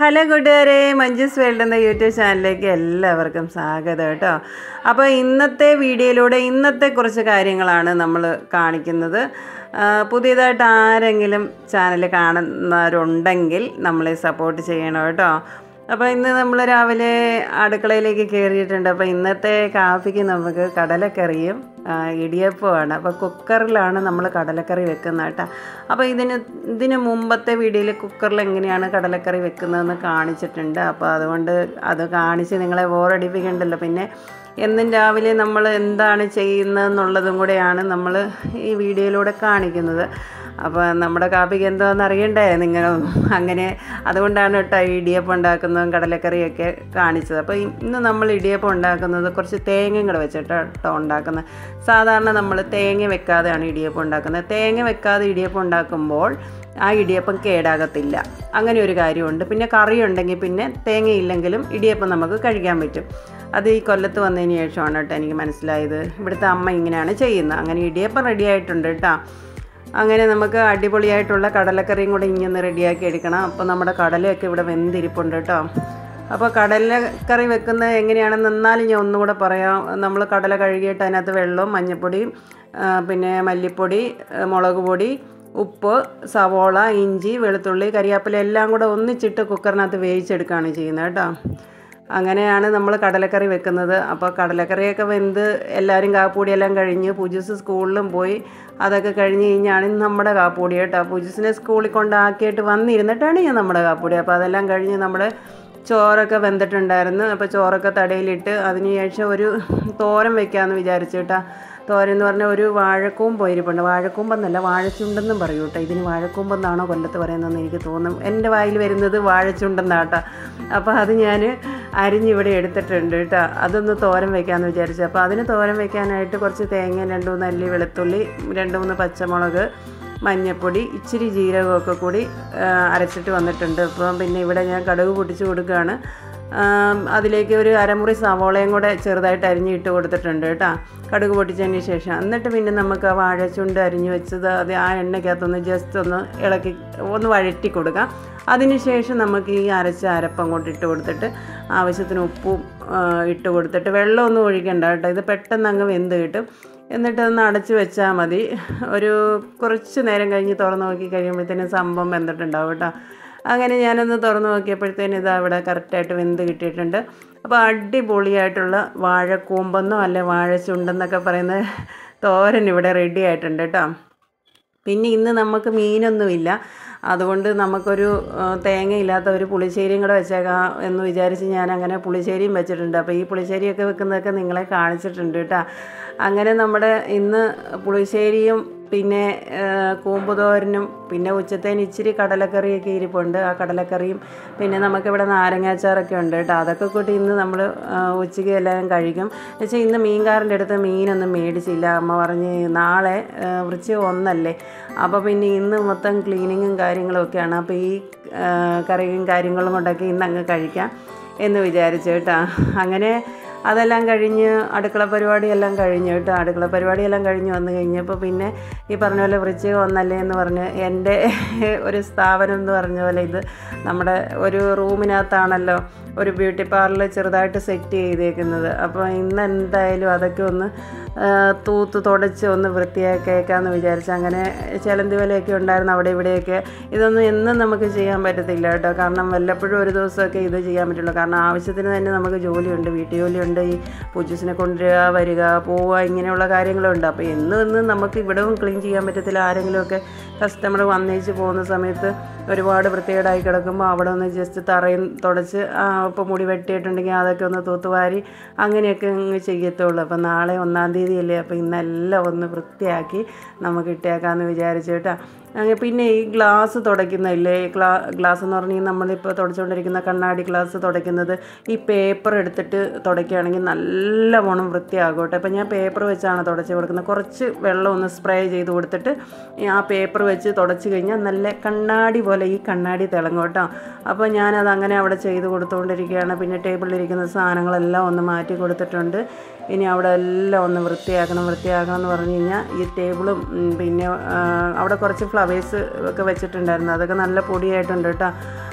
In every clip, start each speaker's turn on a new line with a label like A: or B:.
A: hello കൂട്ടുകാരെ Manju's world എന്ന YouTube ചാനലിലേക്ക് എല്ലാവർക്കും സ്വാഗതം കേട്ടോ അപ്പോൾ ഇന്നത്തെ വീഡിയോയിലൂടെ ഇന്നത്തെ കുറച്ച് കാര്യങ്ങളാണ് നമ്മൾ കാണിക്കുന്നത് ആ, പുതിയതായിട്ട് ആരെങ്കിലും ചാനൽ കാണുന്നവരുണ്ടെങ്കിൽ നമ്മളെ സപ്പോർട്ട് ചെയ്യണം കേട്ടോ അപ്പോൾ ഇന്ന് നമ്മൾ രാവിലെ അടുക്കളയിലേക്ക് കയറിയിട്ടുണ്ട് അപ്പോൾ ഇന്നത്തെ കാപ്പിക്ക് നമുക്ക് കടലക്കറിയും ആ, ഇടിയപ്പവുമാണ് അപ്പോൾ കുക്കറിലാണ് നമ്മൾ കടലക്കറി വെക്കുന്നത് കേട്ടോ അപ്പോൾ ഇതിന് ഇതിന് മുമ്പത്തെ വീഡിയോയിൽ കുക്കറിൽ എങ്ങനെയാണ് കടലക്കറി വെക്കുന്നതെന്ന് കാണിച്ചിട്ടുണ്ട് അപ്പോൾ അതുകൊണ്ട് അത് കാണിച്ച് നിങ്ങളെ ബോറടിപ്പിക്കണ്ടല്ലോ പിന്നെ എന്നും രാവിലെ നമ്മൾ എന്താണ് ചെയ്യുന്നതെന്നുള്ളതും കൂടെയാണ് നമ്മൾ ഈ വീഡിയോയിലൂടെ കാണിക്കുന്നത് അപ്പോൾ നമ്മുടെ കാപ്പിക്ക് എന്താണെന്ന് അറിയണ്ടേ നിങ്ങൾ അങ്ങനെ അതുകൊണ്ടാണ് കേട്ടോ ഈ ഇടിയപ്പം ഉണ്ടാക്കുന്നതും കടലക്കറിയൊക്കെ കാണിച്ചത് അപ്പോൾ ഇന്ന് നമ്മൾ ഇടിയപ്പം ഉണ്ടാക്കുന്നത് കുറച്ച് തേങ്ങയും കൂടെ വെച്ചിട്ട് കേട്ടോ ഉണ്ടാക്കുന്നത് സാധാരണ നമ്മൾ തേങ്ങ വെക്കാതെയാണ് ഇടിയപ്പം ഉണ്ടാക്കുന്നത് തേങ്ങ വെക്കാതെ ഇടിയപ്പം ഉണ്ടാക്കുമ്പോൾ ആ ഇടിയപ്പം കേടാകത്തില്ല അങ്ങനെ ഒരു കാര്യമുണ്ട് പിന്നെ കറി ഉണ്ടെങ്കിൽ പിന്നെ തേങ്ങയില്ലെങ്കിലും ഇടിയപ്പം നമുക്ക് കഴിക്കാൻ പറ്റും അത് ഈ കൊല്ലത്ത് വന്നതിന് ശേഷമാണ് കേട്ടോ എനിക്ക് മനസ്സിലായത് ഇവിടുത്തെ അമ്മ ഇങ്ങനെയാണ് ചെയ്യുന്നത് അങ്ങനെ ഇടിയപ്പം റെഡി ആയിട്ടുണ്ട് കേട്ടോ അങ്ങനെ നമുക്ക് അടിപൊളിയായിട്ടുള്ള കടലക്കറിയും കൂടെ ഇങ്ങനെ റെഡിയാക്കി എടുക്കണം അപ്പോൾ നമ്മുടെ കടലയൊക്കെ ഇവിടെ വെന്തിരിപ്പുണ്ട് കേട്ടോ അപ്പോൾ കടലക്കറി വെക്കുന്നത് എങ്ങനെയാണെന്ന് എന്നാലും ഞാൻ ഒന്നുകൂടെ പറയാം നമ്മൾ കടല കഴുകിയിട്ട് അതിനകത്ത് വെള്ളവും മഞ്ഞൾപ്പൊടിയും ആ, പിന്നെ മല്ലിപ്പൊടി ആ, മുളക് പൊടി ഉപ്പ് സവോള ഇഞ്ചി വെളുത്തുള്ളി കരിയാപ്പില എല്ലാം കൂടെ ഒന്നിച്ചിട്ട് കുക്കറിനകത്ത് വേവിച്ചെടുക്കുകയാണ് ചെയ്യുന്നത് കേട്ടോ അങ്ങനെയാണ് നമ്മൾ കടലക്കറി വെക്കുന്നത് അപ്പോൾ കടലക്കറിയൊക്കെ വെന്ത് എല്ലാവരും കാപ്പൂടിയെല്ലാം കഴിഞ്ഞ് പൂജസ് സ്കൂളിലും പോയി അതൊക്കെ കഴിഞ്ഞ് കഴിഞ്ഞാണ് ഇന്ന് നമ്മുടെ കാപ്പൂടി കേട്ടോ പൂജസിനെ സ്കൂളിൽ കൊണ്ടാക്കിയിട്ട് വന്നിരുന്നിട്ടാണ് ഞാൻ നമ്മുടെ കാപ്പൂടി അപ്പോൾ അതെല്ലാം കഴിഞ്ഞ് നമ്മുടെ ചോറൊക്കെ വെന്തിട്ടുണ്ടായിരുന്നു അപ്പോൾ ചോറൊക്കെ തടയിലിട്ട് അതിന് ശേഷം ഒരു തോരൻ വെക്കാമെന്ന് വിചാരിച്ചു കേട്ടോ തോരൻ എന്ന് പറഞ്ഞാൽ ഒരു വാഴക്കൂമ്പ് ഇരിപ്പുണ്ട് വാഴക്കൂമ്പെന്നല്ല വാഴച്ചുണ്ടെന്നും പറയൂ കേട്ടോ ഇതിന് വാഴക്കൂമ്പെന്നാണോ കൊല്ലത്ത് പറയുന്നതെന്ന് എനിക്ക് തോന്നും എൻ്റെ വായിൽ വരുന്നത് വാഴച്ചുണ്ടെന്നാട്ടോ അപ്പോൾ അത് ഞാൻ അരിഞ്ഞിവിടെ എടുത്തിട്ടുണ്ട് കേട്ടോ അതൊന്ന് തോരൻ വെക്കാമെന്ന് വിചാരിച്ചു അപ്പോൾ അതിന് തോരൻ വെക്കാനായിട്ട് കുറച്ച് തേങ്ങ രണ്ട് മൂന്ന് അല്ലി വെളുത്തുള്ളി രണ്ട് മൂന്ന് പച്ചമുളക് മഞ്ഞൾപ്പൊടി ഇച്ചിരി ജീരകമൊക്കെ കൂടി ആ, അരച്ചിട്ട് വന്നിട്ടുണ്ട് അപ്പം പിന്നെ ഇവിടെ ഞാൻ കടുക് പൊട്ടിച്ച് കൊടുക്കുകയാണ് ആം, അതിലേക്ക് ഒരു അരമുറി സവോളയും കൂടെ ചെറുതായിട്ട് അരിഞ്ഞിട്ട് കൊടുത്തിട്ടുണ്ട് കേട്ടോ കടുക് പൊട്ടിച്ചതിന് ശേഷം എന്നിട്ട് പിന്നെ നമുക്ക് ആ വാഴച്ചുണ്ട് അരിഞ്ഞ് വെച്ചത് അത് ആ എണ്ണയ്ക്കകത്തൊന്ന് ജസ്റ്റ് ഒന്ന് ഇളക്കി ഒന്ന് വഴറ്റി കൊടുക്കാം അതിന് ശേഷം നമുക്ക് ഈ അരച്ച അരപ്പം കൊണ്ട് ഇട്ട് കൊടുത്തിട്ട് ആവശ്യത്തിന് ഉപ്പും ആ, ഇട്ട് കൊടുത്തിട്ട് വെള്ളമൊന്നും ഒഴിക്കണ്ട കേട്ടോ ഇത് പെട്ടെന്ന് അങ്ങ് വെന്ത് കിട്ടും എന്നിട്ട് ഒന്ന് അടച്ച് വെച്ചാൽ മതി ഒരു കുറച്ച് നേരം കഴിഞ്ഞ് തുറന്ന് നോക്കി കഴിയുമ്പോഴത്തേനും സംഭവം വെന്തിട്ടുണ്ടാവും കേട്ടോ അങ്ങനെ ഞാനൊന്ന് തുറന്ന് നോക്കിയപ്പോഴത്തേനും ഇതാ ഇവിടെ കറക്റ്റായിട്ട് വെന്ത് കിട്ടിയിട്ടുണ്ട് അപ്പോൾ അടിപൊളിയായിട്ടുള്ള വാഴക്കൂമ്പെന്നോ അല്ലെ വാഴച്ചുണ്ടെന്നൊക്കെ പറയുന്ന തോരൻ ഇവിടെ റെഡി ആയിട്ടുണ്ട് കേട്ടോ പിന്നെ ഇന്ന് നമുക്ക് മീനൊന്നുമില്ല അതുകൊണ്ട് നമുക്കൊരു ആ, തേങ്ങയില്ലാത്ത ഒരു പുളിശ്ശേരിയും കൂടെ വെച്ചേക്കാം എന്ന് വിചാരിച്ച് ഞാൻ അങ്ങനെ പുളിശ്ശേരിയും വെച്ചിട്ടുണ്ട് അപ്പോൾ ഈ പുളിശ്ശേരിയൊക്കെ വെക്കുന്നതൊക്കെ നിങ്ങളെ കാണിച്ചിട്ടുണ്ട് കേട്ടോ അങ്ങനെ നമ്മുടെ ഇന്ന് പുളിശ്ശേരിയും പിന്നെ ആ, കൂമ്പുതോരനും പിന്നെ ഉച്ചത്തേന് ഇച്ചിരി കടലക്കറിയൊക്കെ ഇരിപ്പുണ്ട് ആ കടലക്കറിയും പിന്നെ നമുക്കിവിടെ നാരങ്ങാച്ചാറൊക്കെ ഉണ്ട് കേട്ടോ അതൊക്കെ കൂട്ടി ഇന്ന് നമ്മൾ ഉച്ചയ്ക്ക് എല്ലാം കഴിക്കും വെച്ചാൽ ഇന്ന് മീൻകാരൻ്റെ അടുത്ത് മീനൊന്നും മേടിച്ചില്ല അമ്മ പറഞ്ഞ് നാളെ ആ, വൃശ്ചികം ഒന്നല്ലേ അപ്പോൾ പിന്നെ ഇന്ന് മൊത്തം ക്ലീനിങ്ങും കാര്യങ്ങളും ഒക്കെയാണ് അപ്പോൾ ഈ ആ, കറിയും കാര്യങ്ങളും കൊണ്ടൊക്കെ ഇന്ന് അങ്ങ് കഴിക്കാം എന്ന് വിചാരിച്ചു കേട്ടോ അങ്ങനെ അതെല്ലാം കഴിഞ്ഞ് അടുക്കള പരിപാടിയെല്ലാം കഴിഞ്ഞു കേട്ടോ അടുക്കള പരിപാടിയെല്ലാം കഴിഞ്ഞ് വന്നു കഴിഞ്ഞപ്പോൾ പിന്നെ ഈ പറഞ്ഞ പോലെ വൃശ്ചികം ഒന്നല്ലേ എന്ന് പറഞ്ഞ് എൻ്റെ ഒരു സ്ഥാപനം എന്ന് പറഞ്ഞ പോലെ ഇത് നമ്മുടെ ഒരു റൂമിനകത്താണല്ലോ ഒരു ബ്യൂട്ടി പാർലർ ചെറുതായിട്ട് സെറ്റ് ചെയ്തേക്കുന്നത് അപ്പോൾ ഇന്ന് എന്തായാലും അതൊക്കെ ഒന്ന് ആ, തൂത്ത് തുടച്ച് ഒന്ന് വൃത്തിയാക്കിയേക്കാമെന്ന് വിചാരിച്ചു അങ്ങനെ ചിലന്തി വലയൊക്കെ ഉണ്ടായിരുന്നു അവിടെ ഇവിടെയൊക്കെ ഇതൊന്നും എന്നും നമുക്ക് ചെയ്യാൻ പറ്റത്തില്ല കേട്ടോ കാരണം വല്ലപ്പോഴും ഒരു ദിവസമൊക്കെ ഇത് ചെയ്യാൻ പറ്റുള്ളൂ കാരണം ആവശ്യത്തിന് തന്നെ നമുക്ക് ജോലിയുണ്ട് വീട്ടു ജോലിയുണ്ട് ഈ പൂച്ചസിനെ കൊണ്ടുവരിക വരിക പോവുക ഇങ്ങനെയുള്ള കാര്യങ്ങളുണ്ട് അപ്പോൾ എന്നും എന്നും നമുക്ക് ഇവിടവും ക്ലീൻ ചെയ്യാൻ പറ്റത്തില്ല ആരെങ്കിലുമൊക്കെ കസ്റ്റമർ വന്നേച്ച് പോകുന്ന സമയത്ത് ഒരുപാട് വൃത്തികേടായി കിടക്കുമ്പോൾ അവിടെ ഒന്ന് ജസ്റ്റ് തറയും തുടച്ച് ആ, ഇപ്പോൾ മുടി വെട്ടിയിട്ടുണ്ടെങ്കിൽ അതൊക്കെ ഒന്ന് തൂത്തുവാരി അങ്ങനെയൊക്കെ അങ്ങ് ചെയ്യത്തുള്ളൂ അപ്പോൾ നാളെ ഒന്നാം തീയതി അല്ലേ അപ്പോൾ ഇന്നെല്ലാം ഒന്ന് വൃത്തിയാക്കി നമുക്ക് ഇട്ടേക്കാമെന്ന് വിചാരിച്ചു കേട്ടോ അങ്ങനെ പിന്നെ ഈ ഗ്ലാസ് തുടയ്ക്കുന്നില്ലേ ഗ്ലാ ഗ്ലാസ് എന്ന് പറഞ്ഞാൽ നമ്മളിപ്പോൾ തുടച്ചുകൊണ്ടിരിക്കുന്ന കണ്ണാടി ഗ്ലാസ് തുടയ്ക്കുന്നത് ഈ പേപ്പർ എടുത്തിട്ട് തുടയ്ക്കുകയാണെങ്കിൽ നല്ലവണ്ണം വൃത്തിയാകും കേട്ടോ അപ്പോൾ ഞാൻ പേപ്പർ വെച്ചാണ് തുടച്ച് കൊടുക്കുന്നത് കുറച്ച് വെള്ളം ഒന്ന് സ്പ്രേ ചെയ്ത് കൊടുത്തിട്ട് ഈ ആ പേപ്പർ വെച്ച് തുടച്ച് കഴിഞ്ഞാൽ നല്ല കണ്ണാടി പോലെ ഈ കണ്ണാടി തിളങ്ങും കേട്ടോ അപ്പോൾ ഞാനത് അങ്ങനെ അവിടെ ചെയ്ത് കൊടുത്തുകൊണ്ടിരിക്കുകയാണ് പിന്നെ ടേബിളിലിരിക്കുന്ന സാധനങ്ങളെല്ലാം ഒന്ന് മാറ്റി കൊടുത്തിട്ടുണ്ട് ഇനി അവിടെ എല്ലാം ഒന്ന് വൃത്തിയാക്കണം വൃത്തിയാക്കണം എന്ന് പറഞ്ഞു കഴിഞ്ഞാൽ ഈ ടേബിളും ഉം, പിന്നെ ആ, അവിടെ കുറച്ച് ഫ്ലവേഴ്സ് ഒക്കെ വെച്ചിട്ടുണ്ടായിരുന്നു അതൊക്കെ നല്ല പൊടിയായിട്ടുണ്ട് കേട്ടോ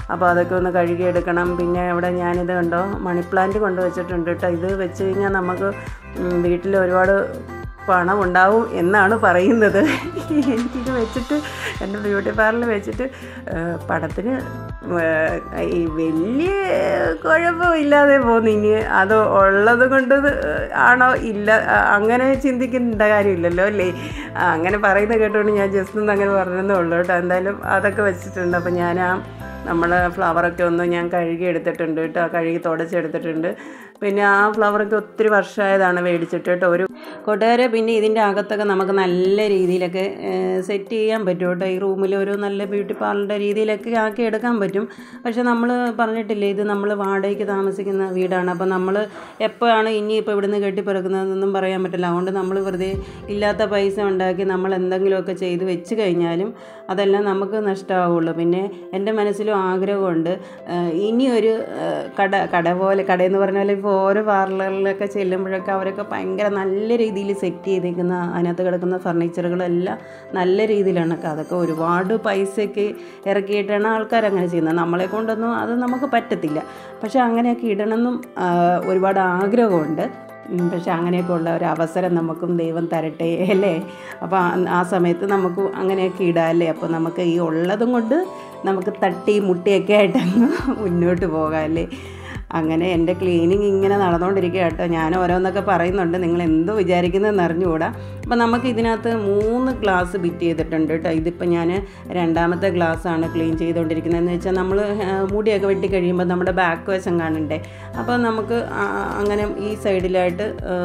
A: അപ്പോൾ അതൊക്കെ ഒന്ന് കഴുകിയെടുക്കണം പിന്നെ ഇവിടെ ഞാനിത് കണ്ടോ മണി പ്ലാന്റ് കൊണ്ടുവച്ചിട്ടുണ്ട് കേട്ടോ ഇത് വെച്ച് കഴിഞ്ഞാൽ നമുക്ക് വീട്ടിൽ ഒരുപാട് പണം ഉണ്ടാവും എന്നാണ് പറയുന്നത് എനിക്കിത് വെച്ചിട്ട് എൻ്റെ ബ്യൂട്ടി പാർലർ വെച്ചിട്ട് ആ, പടത്തിന് ആ, ഈ വലിയ കുഴപ്പമില്ലാതെ പോകുന്നു ഇനി അത് ഉള്ളത് കൊണ്ട് ആണോ ഇല്ല ആ, അങ്ങനെ ചിന്തിക്കേണ്ട കാര്യമില്ലല്ലോ അല്ലേ ആ, അങ്ങനെ പറയുന്നത് കേട്ടോണ്ട് ഞാൻ ജസ്റ്റ് ഒന്ന് അങ്ങനെ പറഞ്ഞതേ ഉള്ളൂ കേട്ടോ എന്തായാലും അതൊക്കെ വെച്ചിട്ടുണ്ട് അപ്പോൾ ഞാൻ ആ നമ്മൾ ഫ്ലവറൊക്കെ ഒന്ന് ഞാൻ കഴുകി എടുത്തിട്ടുണ്ട് കേട്ടോ കഴുകി തുടച്ചെടുത്തിട്ടുണ്ട് പിന്നെ ആ ഫ്ലവറൊക്കെ ഒത്തിരി വർഷമായതാണ് മേടിച്ചിട്ട് കേട്ടോ ഒരു കൂട്ടുകാരെ പിന്നെ ഇതിൻ്റെ അകത്തൊക്കെ നമുക്ക് നല്ല രീതിയിലൊക്കെ സെറ്റ് ചെയ്യാൻ പറ്റും കേട്ടോ ഈ റൂമിൽ ഒരു നല്ല ബ്യൂട്ടി പാർലറിൻ്റെ രീതിയിലൊക്കെ ആക്കി എടുക്കാൻ പറ്റും പക്ഷെ നമ്മൾ പറഞ്ഞിട്ടില്ലേ ഇത് നമ്മൾ വാടകയ്ക്ക് താമസിക്കുന്ന വീടാണ് അപ്പോൾ നമ്മൾ എപ്പോഴാണ് ഇനിയിപ്പോൾ ഇവിടുന്ന് കെട്ടിപ്പിറക്കുന്നതെന്നൊന്നും പറയാൻ പറ്റില്ല അതുകൊണ്ട് നമ്മൾ വെറുതെ ഇല്ലാത്ത പൈസ ഉണ്ടാക്കി നമ്മൾ എന്തെങ്കിലുമൊക്കെ ചെയ്ത് വെച്ച് കഴിഞ്ഞാലും അതെല്ലാം നമുക്ക് നഷ്ടമാവുള്ളൂ പിന്നെ എൻ്റെ മനസ്സിലും ആഗ്രഹമുണ്ട് ആഹ് ഇനിയൊരു ആഹ് കട കട പോലെ കടയെന്ന് പറഞ്ഞ പോലെ ഇപ്പോൾ ഓരോ പാർലറിലൊക്കെ ചെല്ലുമ്പോഴൊക്കെ അവരൊക്കെ ഭയങ്കര നല്ല രീതിയിൽ സെറ്റ് ചെയ്തേക്കുന്ന അതിനകത്ത് കിടക്കുന്ന ഫർണിച്ചറുകളെല്ലാം നല്ല രീതിയിലാണ് ഒക്കെ അതൊക്കെ ഒരുപാട് പൈസയൊക്കെ ഇറക്കിയിട്ടാണ് ആൾക്കാർ അങ്ങനെ ചെയ്യുന്നത് നമ്മളെ കൊണ്ടൊന്നും അത് നമുക്ക് പറ്റത്തില്ല പക്ഷെ അങ്ങനെയൊക്കെ ഇടണമെന്നും ആഹ് ഒരുപാട് ആഗ്രഹമുണ്ട് ഉം, പക്ഷെ അങ്ങനെയൊക്കെ ഉള്ള ഒരു അവസരം നമുക്കും ദൈവം തരട്ടെ അല്ലേ അപ്പോൾ ആ- ആ സമയത്ത് നമുക്ക് അങ്ങനെയൊക്കെ ഇടാം അല്ലേ അപ്പോൾ നമുക്ക് ഈ ഉള്ളതും കൊണ്ട് നമുക്ക് തട്ടി മുട്ടിയൊക്കെ ആയിട്ട് അങ്ങ് മുന്നോട്ട് പോകാം അല്ലേ അങ്ങനെ എൻ്റെ ക്ലീനിങ് ഇങ്ങനെ നടന്നുകൊണ്ടിരിക്കുക കേട്ടോ ഞാൻ ഓരോന്നൊക്കെ പറയുന്നുണ്ട് നിങ്ങൾ എന്തോ വിചാരിക്കുന്നതെന്ന് അറിഞ്ഞുകൂടാ അപ്പോൾ നമുക്ക് ഇതിനകത്ത് മൂന്ന് ഗ്ലാസ് ബിറ്റ് ചെയ്തിട്ടുണ്ട് കേട്ടോ ഇതിപ്പോൾ ഞാൻ രണ്ടാമത്തെ ഗ്ലാസ്സാണ് ക്ലീൻ ചെയ്തുകൊണ്ടിരിക്കുന്നതെന്ന് വെച്ചാൽ നമ്മൾ മുടിയൊക്കെ വെട്ടി കഴിയുമ്പോൾ നമ്മുടെ ബാക്ക് വശം കാണണ്ടേ അപ്പോൾ നമുക്ക് ആ- അങ്ങനെ ഈ സൈഡിലായിട്ട്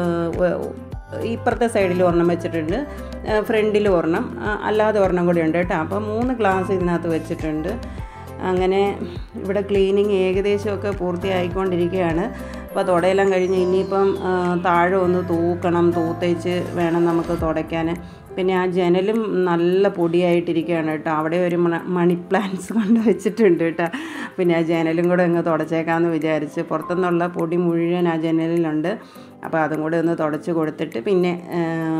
A: ഇപ്പുറത്തെ സൈഡിൽ ഒരെണ്ണം വെച്ചിട്ടുണ്ട് ഫ്രണ്ടിൽ ഒരെണ്ണം ആ, അല്ലാതെ ഒരെണ്ണം കൂടി ഉണ്ട് കേട്ടോ അപ്പോൾ മൂന്ന് ഗ്ലാസ് ഇതിനകത്ത് വെച്ചിട്ടുണ്ട് അങ്ങനെ ഇവിടെ ക്ലീനിങ് ഏകദേശമൊക്കെ പൂർത്തിയായിക്കൊണ്ടിരിക്കുകയാണ് അപ്പോൾ തുടയെല്ലാം കഴിഞ്ഞ് ഇനിയിപ്പം ആ, താഴെ ഒന്ന് തൂക്കണം തൂത്തേച്ച് വേണം നമുക്ക് തുടയ്ക്കാൻ പിന്നെ ആ ജനലും നല്ല പൊടിയായിട്ടിരിക്കുകയാണ് കേട്ടോ അവിടെ ഒരു മണ മണി പ്ലാന്റ്സ് കൊണ്ട് വെച്ചിട്ടുണ്ട് കേട്ടോ പിന്നെ ആ ജനലും കൂടെ അങ്ങ് തുടച്ചേക്കാമെന്ന് വിചാരിച്ച് പുറത്തുനിന്നുള്ള പൊടി മുഴുവൻ ആ ജനലിലുണ്ട് അപ്പോൾ അതും കൂടെ ഒന്ന് തുടച്ച് കൊടുത്തിട്ട് പിന്നെ ആ,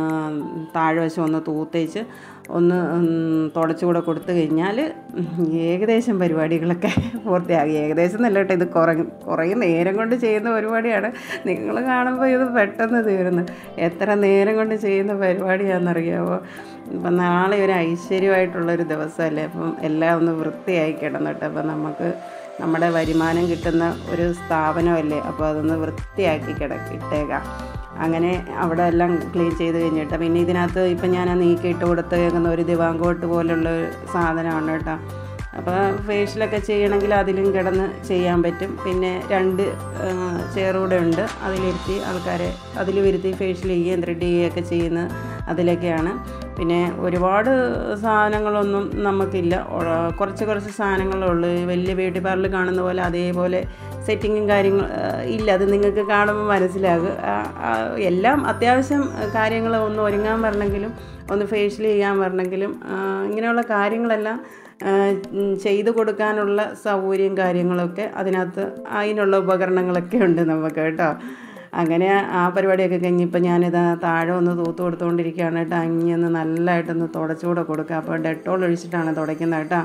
A: താഴെ വശം ഒന്ന് തൂത്തേച്ച് ഒന്ന് ഉം, തുടച്ച് കൂടെ കൊടുത്തു കഴിഞ്ഞാൽ ഏകദേശം പരിപാടികളൊക്കെ പൂർത്തിയാകി ഏകദേശം നല്ല കേട്ടോ ഇത് കുറേ കുറേ നേരം കൊണ്ട് ചെയ്യുന്ന പരിപാടിയാണ് നിങ്ങൾ കാണുമ്പോൾ ഇത് പെട്ടെന്ന് തീരുന്നു എത്ര നേരം കൊണ്ട് ചെയ്യുന്ന പരിപാടിയാണെന്നറിയാമോ ഇപ്പം നാളെ ഒരു ഐശ്വര്യമായിട്ടുള്ളൊരു ദിവസമല്ലേ അപ്പം എല്ലാം ഒന്ന് വൃത്തിയായി കിടന്നിട്ട് അപ്പം നമുക്ക് നമ്മുടെ വരുമാനം കിട്ടുന്ന ഒരു സ്ഥാപനമല്ലേ അപ്പോൾ അതൊന്ന് വൃത്തിയാക്കി കിടക്കി ഇട്ടേക്കാം അങ്ങനെ അവിടെ എല്ലാം ക്ലീൻ ചെയ്ത് കഴിഞ്ഞിട്ട് പിന്നെ ഇതിനകത്ത് ഇപ്പം ഞാൻ ആ നീക്കിയിട്ട് കൊടുത്തേക്കുന്ന ഒരു ദിവാങ്കോട്ട് പോലുള്ള ഒരു സാധനമാണ് കേട്ടോ അപ്പോൾ ഫേഷ്യലൊക്കെ ചെയ്യണമെങ്കിൽ അതിലും കിടന്ന് ചെയ്യാൻ പറ്റും പിന്നെ രണ്ട് ചെയർ കൂടെ ഉണ്ട് അതിലിരുത്തി ആൾക്കാരെ അതിൽ വരുത്തി ഫേഷ്യൽ ചെയ്യുകയും ത്രെഡ് ചെയ്യുകയൊക്കെ ചെയ്യുന്ന അതിലൊക്കെയാണ് പിന്നെ ഒരുപാട് സാധനങ്ങളൊന്നും നമുക്കില്ല ഒ- കുറച്ച് കുറച്ച് സാധനങ്ങളേ ഉള്ളൂ ഈ വലിയ ബ്യൂട്ടി പാർലർ കാണുന്ന പോലെ അതേപോലെ സെറ്റിങ്ങും കാര്യങ്ങൾ ഇല്ല അത് നിങ്ങൾക്ക് കാണുമ്പോൾ മനസ്സിലാകും ആ, ആ, എല്ലാം അത്യാവശ്യം കാര്യങ്ങൾ ഒന്ന് ഒരുങ്ങാൻ വരണമെങ്കിലും ഒന്ന് ഫേഷ്യൽ ചെയ്യാൻ വരണമെങ്കിലും ആ, ഇങ്ങനെയുള്ള കാര്യങ്ങളെല്ലാം ആ, ഉം, ചെയ്തു കൊടുക്കാനുള്ള സൗകര്യം കാര്യങ്ങളൊക്കെ അതിനകത്ത് അതിനുള്ള ഉപകരണങ്ങളൊക്കെ ഉണ്ട് നമുക്ക് കേട്ടോ അങ്ങനെ ആ പരിപാടിയൊക്കെ കഴിഞ്ഞിപ്പോൾ ഞാനിത് താഴെ ഒന്ന് തൂത്ത് കൊടുത്തുകൊണ്ടിരിക്കുകയാണ് കേട്ടോ അങ്ങി ഒന്ന് നല്ലതായിട്ടൊന്ന് തുടച്ചുകൂടെ കൊടുക്കുക അപ്പോൾ ഡെറ്റോൾ ഒഴിച്ചിട്ടാണ് തുടയ്ക്കുന്നത് കേട്ടോ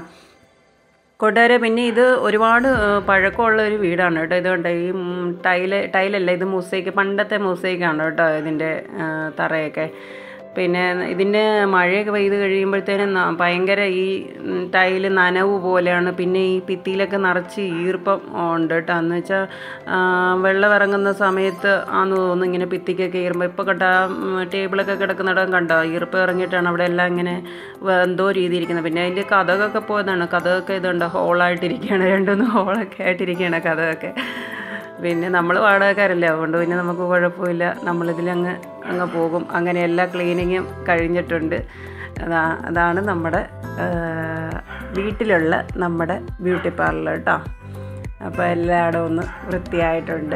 A: കൊട്ടാര പിന്നെ ഇത് ഒരുപാട് ആ, പഴക്കമുള്ള ഒരു വീടാണ് കേട്ടോ ഇതുകൊണ്ട് ഈ ഉം, ടൈല് ടൈലല്ല ഇത് മൂസൈക്ക് പണ്ടത്തെ മൂസൈക്കാണ് കേട്ടോ ഇതിൻ്റെ ആ, തറയൊക്കെ പിന്നെ ഇതിൻ്റെ മഴയൊക്കെ പെയ്ത് കഴിയുമ്പോഴത്തേനും ന- ഭയങ്കര ഈ ഉം, ടൈല് നനവ് പോലെയാണ് പിന്നെ ഈ ഭിത്തിയിലൊക്കെ നിറച്ച് ഈർപ്പം ഉണ്ട് കേട്ടോ എന്ന് വെച്ചാൽ വെള്ളം ഇറങ്ങുന്ന സമയത്ത് ആന്ന് തോന്നുന്നു ഇങ്ങനെ ഭിത്തിക്കൊക്കെ ഈർപ്പം ഇപ്പോൾ കണ്ട ടേബിളൊക്കെ കിടക്കുന്നിടം കണ്ടോ ഈർപ്പം ഇറങ്ങിയിട്ടാണ് അവിടെ എല്ലാം ഇങ്ങനെ വ- എന്തോ രീതി ഇരിക്കുന്നത് പിന്നെ അതിൻ്റെ കഥകൊക്കെ പോയതാണ് കഥകൊക്കെ ഇതുണ്ട് ഹോളായിട്ടിരിക്കുകയാണ് രണ്ടൊന്ന് ഹോളൊക്കെ ആയിട്ടിരിക്കുകയാണ് കഥകൊക്കെ പിന്നെ നമ്മൾ വാടകക്കാരല്ലേ അതുകൊണ്ട് പിന്നെ നമുക്ക് കുഴപ്പമില്ല നമ്മളിതിലങ്ങ് അങ്ങ് പോകും അങ്ങനെ എല്ലാ ക്ലീനിങ്ങും കഴിഞ്ഞിട്ടുണ്ട് അതാ അതാണ് നമ്മുടെ ആ, വീട്ടിലുള്ള നമ്മുടെ ബ്യൂട്ടി പാർലർ കേട്ടോ അപ്പോൾ എല്ലായിടവും ഒന്ന് വൃത്തിയായിട്ടുണ്ട്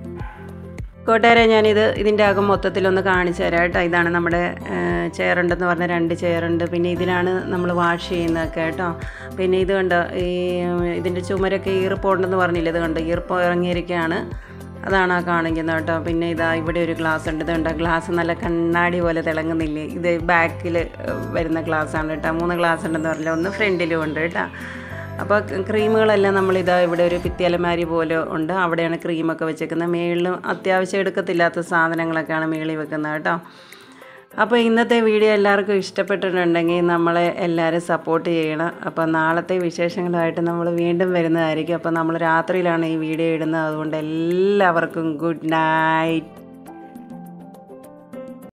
A: കൂട്ടുകാരെ ഞാനിത് ഇതിൻ്റെ അകം മൊത്തത്തിലൊന്ന് കാണിച്ചു തരാം കേട്ടോ ഇതാണ് നമ്മുടെ ചെയർ ഉണ്ടെന്ന് പറഞ്ഞ രണ്ട് ചെയർ ഉണ്ട് പിന്നെ ഇതിലാണ് നമ്മൾ വാഷ് ചെയ്യുന്നതൊക്കെ കേട്ടോ പിന്നെ ഇത് കണ്ടോ ഈ ഇതിൻ്റെ ചുമരൊക്കെ ഈർപ്പമുണ്ടെന്ന് പറഞ്ഞില്ലേ ഇത് കണ്ടോ ഈർപ്പം ഇറങ്ങിയിരിക്കുകയാണ് അതാണ് ആ കാണിക്കുന്നത് കേട്ടോ പിന്നെ ഇതാ ഇവിടെ ഒരു ഗ്ലാസ് ഉണ്ട് ഇത് കണ്ടോ ഗ്ലാസ് നല്ല കണ്ണാടി പോലെ തിളങ്ങുന്നില്ലേ ഇത് ബാക്കിൽ വരുന്ന ഗ്ലാസ് ആണ് കേട്ടോ മൂന്ന് ഗ്ലാസ് ഉണ്ടെന്ന് പറഞ്ഞില്ല ഒന്ന് ഫ്രണ്ടിലും ഉണ്ട് കേട്ടോ അപ്പോൾ ക്രീമുകളെല്ലാം നമ്മളിതാ ഇവിടെ ഒരു ഭിത്തിയലമാരി പോലെ ഉണ്ട് അവിടെയാണ് ക്രീമൊക്കെ വെച്ചേക്കുന്നത് മേളിലും അത്യാവശ്യം എടുക്കത്തില്ലാത്ത സാധനങ്ങളൊക്കെയാണ് മേളിൽ വെക്കുന്നത് കേട്ടോ അപ്പോൾ ഇന്നത്തെ വീഡിയോ എല്ലാവർക്കും ഇഷ്ടപ്പെട്ടിട്ടുണ്ടെങ്കിൽ നമ്മളെ എല്ലാവരും സപ്പോർട്ട് ചെയ്യണം അപ്പോൾ നാളത്തെ വിശേഷങ്ങളുമായിട്ട് നമ്മൾ വീണ്ടും വരുന്നതായിരിക്കും അപ്പോൾ നമ്മൾ രാത്രിയിലാണ് ഈ വീഡിയോ ഇടുന്നത് അതുകൊണ്ട് എല്ലാവർക്കും ഗുഡ് നൈറ്റ്